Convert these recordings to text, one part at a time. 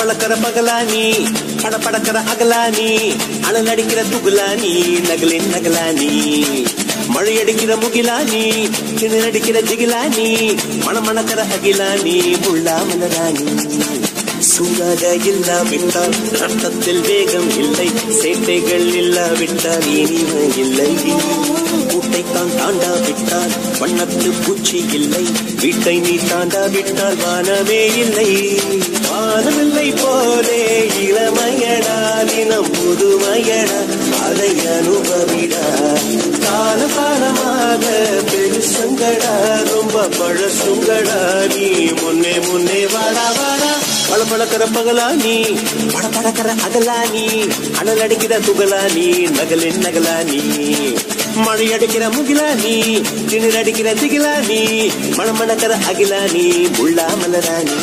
பளபளக்கிற பகலானி படபடக்கிற அகலானி அனல் அடிக்கிற துகுலானி நகலின் நகலானி மழை அடிக்கிற முகிலானி கிணறு அடிக்கிற ஜிகிலானி மணமணக்கிற அகிலானி முள்ளா மலராணி சூடாக இல்லாவிட்டால் ரத்தத்தில் வேகம் இல்லை சேட்டைகள் இல்லாவிட்டால் இனிமை இல்லை கூட்டைத்தான் தாண்டாவிட்டால் வண்ணத்து பூச்சி இல்லை வீட்டை நீ தாண்டாவிட்டால் வானமே இல்லை வானமில்லை போலே இளமையடா தினம் புதுமையடா அதை அனுபவிடா கால காலமாக பெருசங்கடா ரொம்ப பழசுங்கடா நீ முன்னே முன்னே வாடா வாடா பளபளக்கிற பகலானி படபடக்கிற அகலானி அனல் அடிக்கிற துகலானி நகலின் நகலானி மழை அடிக்கிற முகிலானி திணிர் அடிக்கிற திகிலானி மணமணக்கிற அகிலானி முள்ளா மலராணி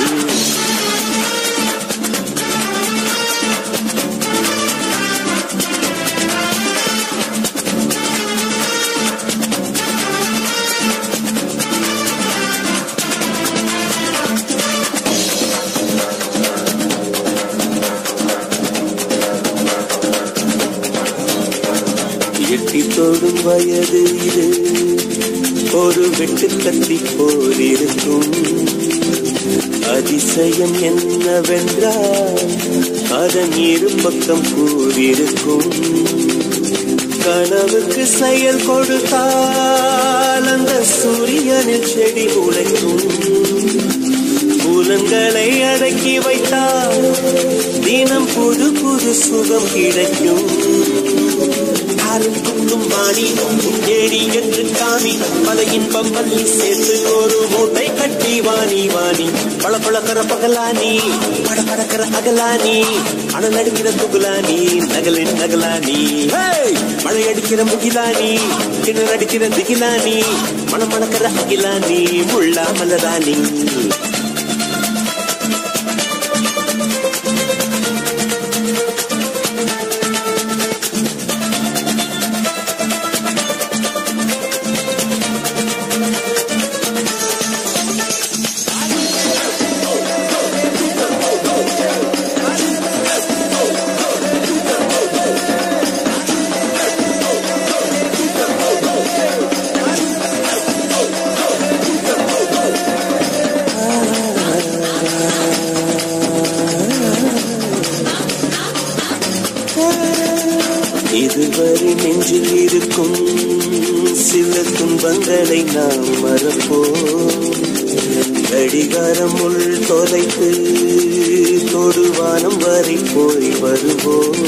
எட்டி தொடும் வயது இது ஒரு வெட்டு கத்தி போல் இருக்கும் அதிசயம் என்னவென்றால் அதன் இரு பக்கம் கூறியிருக்கும் கனவுக்கு செயல் கொடுத்தால் அந்த சூரியனில் செடி உழைக்கும் புலன்களை அடக்கி வைத்தால் தினம் புது புது சுகம் கிடைக்கும் காலில் குத்தும் வாணி ஏடி என்று காமி பல இன்பம் பள்ளி சேர்த்து ஒரு மூட்டை கட்டி வாணி வாணி பள பழக்கிற பகலானி பட படக்கிற அகலானி அனல் அடிக்கிற துகுலானி நகலின் நகலானி ஹேய்! மழை அடிக்கிற முகிலானி கிணறு அடிக்கிற திகிலானி மணம் மணக்கிற அகிலானி முள்ளா மலராணி இதுவரை நெஞ்சில் இருக்கும் சில துன்பங்களை நாம் மறப்போம் கடிகாரம் உள் தொலைத்து தொடுவானம் வரை போய் வருவோம்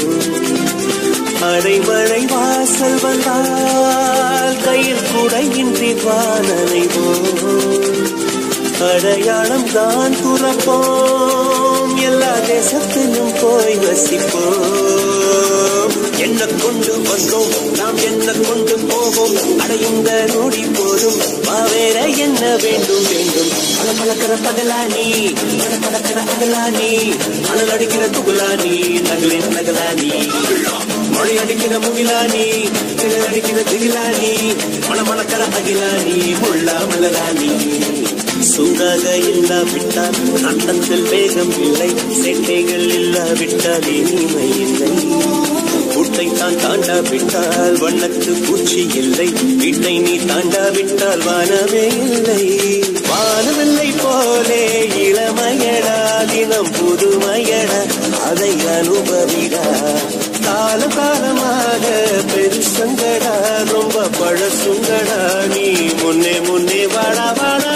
அடைமழை வாசல் வந்தால் கையில் குடையின்றி வானனைவோம் அடையாளம் தான் துறப்போம் எல்லா தேசத்திலும் போய் வசிப்போம் என்ன கொண்டு வந்தோம் நாம் என்ன கொண்டு போவோம் அடையுங்க நொடி போதும் வேற என்ன வேண்டும் வேண்டும் பல பழக்கிற பகலானி பல பழக்கிற அகலானி அனல் அடிக்கிற துகுலானி நகலின் நகலானி மொழி அடிக்கிற முகிலானி கிளர் அடிக்கிற திகிலானி மணமணக்கிற அகிலானி முள்ளா மலராணி சூடாக இல்லாவிட்டால் அண்டத்தில் வேகம் இல்லை சேட்டைகள் இல்லாவிட்டால் இனிமை இல்லை கூட்டை தான் தாண்டாவிட்டால் வண்ணத்து பூச்சி இல்லை வீட்டை நீ தாண்டாவிட்டால் வானமே இல்லை வானமில்லை போலே இளமையடா தினம் புதுமையடா அதை அனுபவிடா கால காலமாக பெருசங்கடா ரொம்ப பழசுங்கடா நீ முன்னே முன்னே வாடா வாடா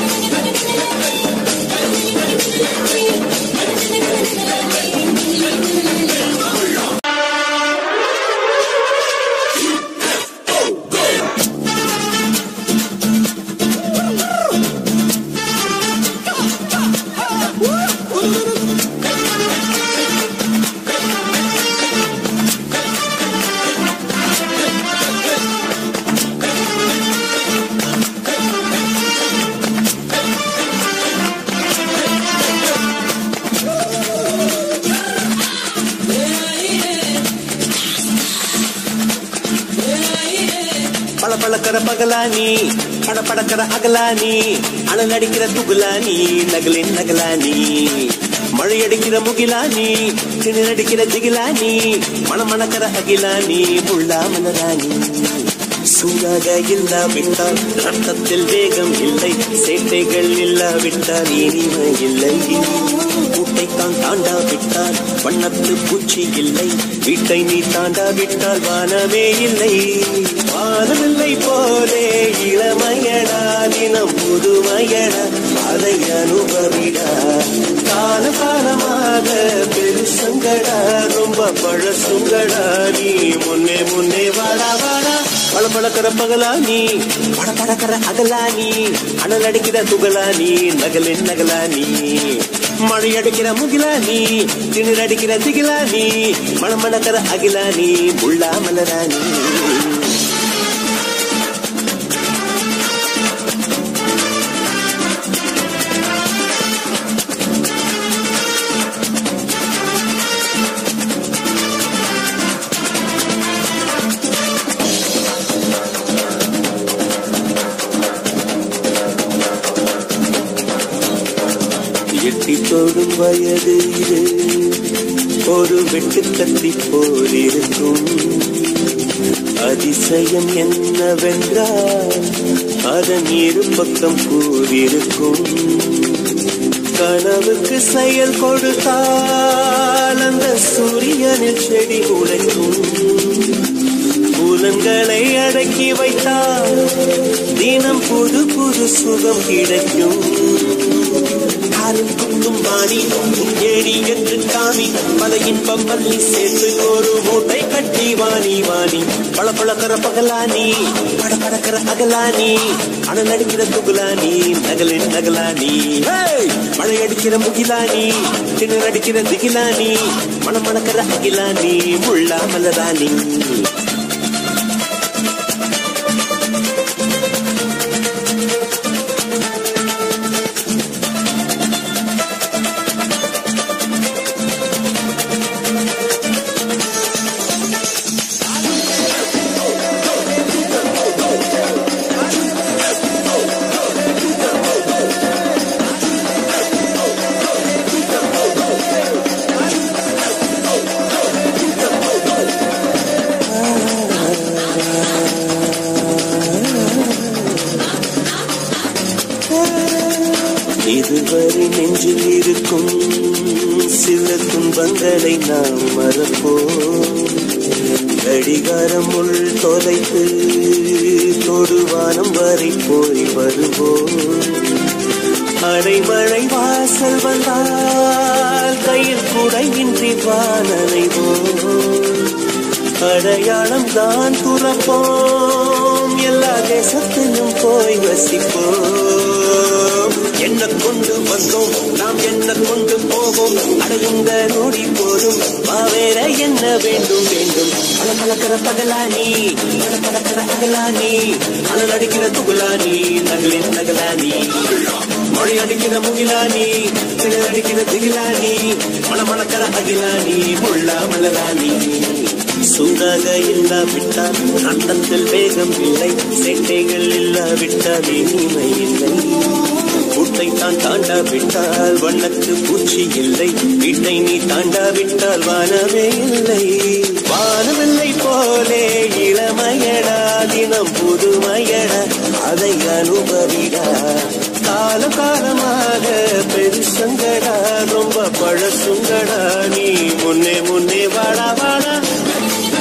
பள பழக்கிற பகலானி பட படக்கிற அகலானி அனல் அடிக்கிற துகுலானி நகலின் நகலானி மழை அடிக்கிற முகிலா நீ திணறடிக்கிற திகிலா நீ மணமணக்கிற அகிலா நீ முள்ளா மலராணி சூடாக இல்லாவிட்டால் ரத்தத்தில் வேகம் இல்லை சேட்டைகள் இல்லாவிட்டால் இனிமை இல்லை கூட்டைத்தான் தாண்டாவிட்டால் வண்ணத்து பூச்சி இல்லை வீட்டை நீ தாண்டாவிட்டால் வானமே இல்லை வானமில்லை போலே இளமையடா தினம் புதுமையடா அதை அனுபவிடா கால காலமாக பெருசங்கடா ரொம்ப பழசுங்கடா நீ முன்னே முன்னே வாடா வாடா பழ பழக்கிற பகலா நீ பட படக்கிற அகலா நீ அனல் அடிக்கிற துகளா நீ நகலின் நகலா நீ மழை அடிக்கிற முகிலா நீ திணிர் அடிக்கிற திகிலா நீ மணமணக்கிற அகிலா நீ முள்ளா மலரா நீ எட்டி தொடும் வயது இது ஒரு வெட்டு கத்தி போல் இருக்கும் அதிசயம் என்னவென்றால் அதன் இரு பக்கம் கூறியிருக்கும் கனவுக்கு செயல் கொடுத்தால் அந்த சூரியனில் செடி உழைக்கும் புலன்களை அடக்கி வைத்தால் தினம் புது புது சுகம் கிடைக்கும் காலும் குத்தும் வாணி ஏடி என்று காமி பல இன்பம் பள்ளி சேர்த்து ஒரு மூட்டை கட்டி வாணி வாணி பள பழக்கிற பகலானி பட படக்கிற அகலானி அனல் அடிக்கிற துகுலானி நகலின் நகலானி மழை அடிக்கிற முகிலானி திணர் அடிக்கிற திகிலானி மணம் மணக்கிற அகிலானி முள்ளா மலராணி இதுவரை நெஞ்சில் இருக்கும் சில துன்பங்களை நாம் மறப்போம் கடிகாரம் உள் தொலைத்து தொடுவானம் வரை போய் வருவோம் அடைமழை வாசல் வந்தால் கையில் குடையின்றி வானனைவோம் அடையாளம் தான் துறப்போம் எல்லா தேசத்திலும் போய் வசிப்போம் என்ன கொண்டு வந்தோம் நாம் என்ன கொண்டு போவோம் அடையுங்க நோடி போதும் வேற என்ன வேண்டும் வேண்டும் பல பழக்கிற பகலானி பல பழக்கிற அகலானி அனல் அடிக்கிற துகுலானி நகலின் நகலானி மொழி அடிக்கிற முகிலானி திணல் அடிக்கிற திகிலானி மணமணக்கிற அகிலானி முள்ளா மலராணி சூடாக இல்லாவிட்டால் அண்டத்தில் வேகம் இல்லை சேட்டைகள் இல்லாவிட்டால் இனிமை இல்லை கூட்டை தான் தாண்டாவிட்டால் வண்ணத்து பூச்சி இல்லை வீட்டை நீ தாண்டாவிட்டால் வானமே இல்லை வானமில்லை போலே இளமையடா தினம் புதுமையடா அதை அனுபவிடா கால காலமாக பெருசங்கடா ரொம்ப பழசுங்கடா நீ முன்னே முன்னே வாடா வாடா